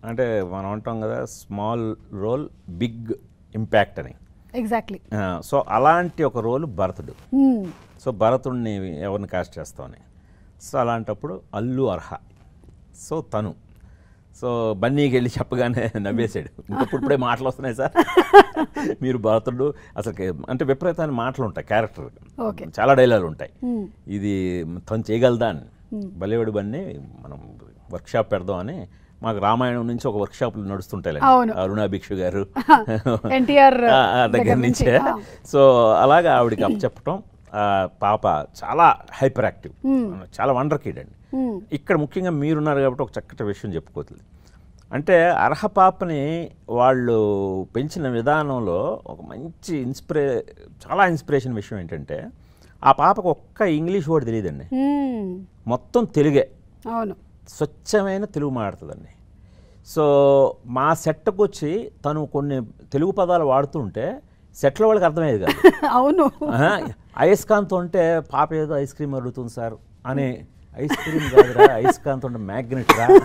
అంటే మనం అంటాం కదా స్మాల్ రోల్ బిగ్ ఇంపాక్ట్ అని ఎగ్జాక్ట్లీ ఆ, సో అలాంటి ఒక రోల్ భరతుడు సో భరతుడిని ఎవరిని కాస్ట్ చేస్తామని సో అలాంటప్పుడు అల్లు అర్హ సో తను సో బన్నీకి వెళ్ళి చెప్పగానే నవ్వేశాడు ఇంకప్పుడు ఇప్పుడే మాటలు వస్తున్నాయి సార్ మీరు భరతుడు అసలు అంటే విపరీతమైన మాటలు ఉంటాయి క్యారెక్టర్ Okay. చాలా డైలాగులు ఉంటాయి ఇది తను చేయగలదా అని బలేవాడు బన్నీ మనం వర్క్షాప్ పెడదామని మాకు రామాయణం నుంచి ఒక వర్క్షాప్ నడుస్తుంటాయి అవును. అరుణాభిక్షు గారు ఎన్టీఆర్ ఆ, ఆ, దగ్గర నుంచే సో అలాగా ఆవిడకి అప్పచెప్పటం ఆ, పాప చాలా హైపర్ యాక్టివ్ చాలా వండర్ కిడ్ అండి ఇక్కడ ముఖ్యంగా మీరున్నారు కాబట్టి ఒక చక్కటి విషయం చెప్పుకోతుంది అంటే అర్హ పాపని వాళ్ళు పెంచిన విధానంలో ఒక మంచి ఇన్స్పిరే చాలా ఇన్స్పిరేషన్ విషయం ఏంటంటే ఆ పాపకు ఒక్క ఇంగ్లీష్ వర్డ్ తెలియదండి మొత్తం తెలుగే అవును స్వచ్ఛమైన తెలుగు మాట్లాడుతుందండి సో మా సెట్కి వచ్చి తను కొన్ని తెలుగు పదాలు వాడుతుంటే సెట్ల వాళ్ళకి అర్థమయ్యేది కాదు అవును ఆహా, అయస్కాంత్ ఉంటే పాప ఏదో ఐస్ క్రీమ్ అడుగుతుంది సార్ అని ఐస్ క్రీమ్ కాదురా అయస్కాంత్ ఉంటే మ్యాగ్నెట్ రా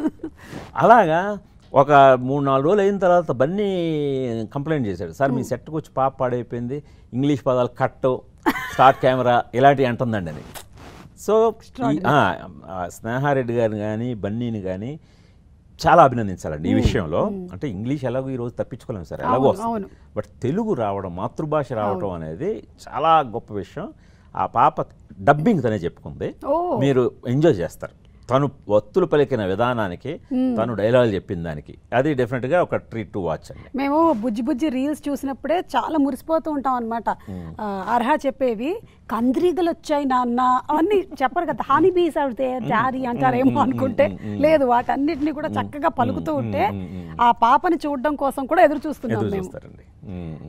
అలాగా ఒక మూడు నాలుగు రోజులు అయిన తర్వాత బన్నీ కంప్లైంట్ చేశాడు సార్ మీ సెట్కి వచ్చి పాప పాడైపోయింది ఇంగ్లీష్ పదాలు కట్ స్టార్ట్ కెమెరా ఇలాంటివి అంటుందండి అని సో ఈ- ఆ, ఆ, స్నేహారెడ్డి గారిని కానీ బన్నీని కానీ చాలా అభినందించాలండి ఈ విషయంలో అంటే ఇంగ్లీష్ ఎలాగో ఈరోజు తప్పించుకోలేము సార్ ఎలాగో అవును, వస్తుంది అవును. బట్ తెలుగు రావడం మాతృభాష రావడం అనేది చాలా గొప్ప విషయం ఆ పాప డబ్బింగ్ తనే చెప్పుకుంది ఓ. మీరు ఎంజాయ్ చేస్తారు తను వత్తులు పలికిన విధానానికి తను డైలాగ్ చెప్పిన దానికి అది డెఫినెట్గా ఒక ట్రీట్ టు వాచ్ అండి మేము బుజ్జి బుజ్జి రీల్స్ చూసినప్పుడే చాలా మురిసిపోతూ ఉంటాం అనమాట అర్హ చెప్పేవి కంద్రీగలు వచ్చాయి నాన్న అవన్నీ చెప్పరు కదా హానీ బీస్ అవుతే డాడీ అంటారేమో అనుకుంటే లేదు వాటన్నిటిని కూడా చక్కగా పలుకుతూ ఉంటే ఆ పాపని చూడడం కోసం కూడా ఎదురు చూస్తున్నాం ఎదురు మేము చూస్తారండి మ్మ్.